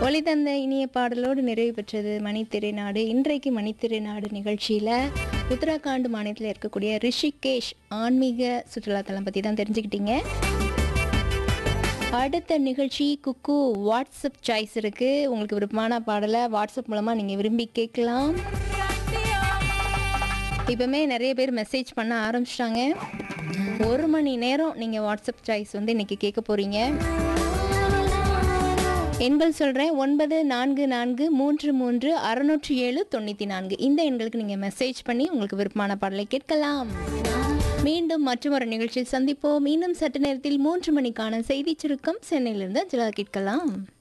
ஒளி தந்த இனிய பாடலோடு நிறைவு பெற்றது மணித்திரை நாடு இன்றைக்கு மணித்திரை நாடு நிகழ்ச்சியில் உத்தராகண்ட் மாநிலத்தில் இருக்கக்கூடிய ரிஷிகேஷ் ஆன்மீக சுற்றுலாத்தலம் பற்றி தான் தெரிஞ்சுக்கிட்டீங்க அடுத்த நிகழ்ச்சி குக்கு வாட்ஸ்அப் சாய்ஸ் இருக்குது உங்களுக்கு விருப்பமான பாடலை வாட்ஸ்அப் மூலமாக நீங்கள் விரும்பி கேட்கலாம் இப்போமே நிறைய பேர் மெசேஜ் பண்ண ஆரம்பிச்சிட்டாங்க ஒரு மணி நேரம் நீங்கள் வாட்ஸ்அப் சாய்ஸ் வந்து இன்றைக்கி கேட்க போகிறீங்க எண்கள் சொல்கிறேன் ஒன்பது நான்கு நான்கு மூன்று மூன்று அறுநூற்றி ஏழு தொண்ணூற்றி நான்கு இந்த எண்களுக்கு நீங்கள் மெசேஜ் பண்ணி உங்களுக்கு விருப்பமான பாடலை கேட்கலாம் மீண்டும் மற்றொரு நிகழ்ச்சியில் சந்திப்போம் இன்னும் சற்று நேரத்தில் மூன்று மணிக்கான செய்தி சுருக்கம் சென்னையிலிருந்து அஞ்சலா கேட்கலாம்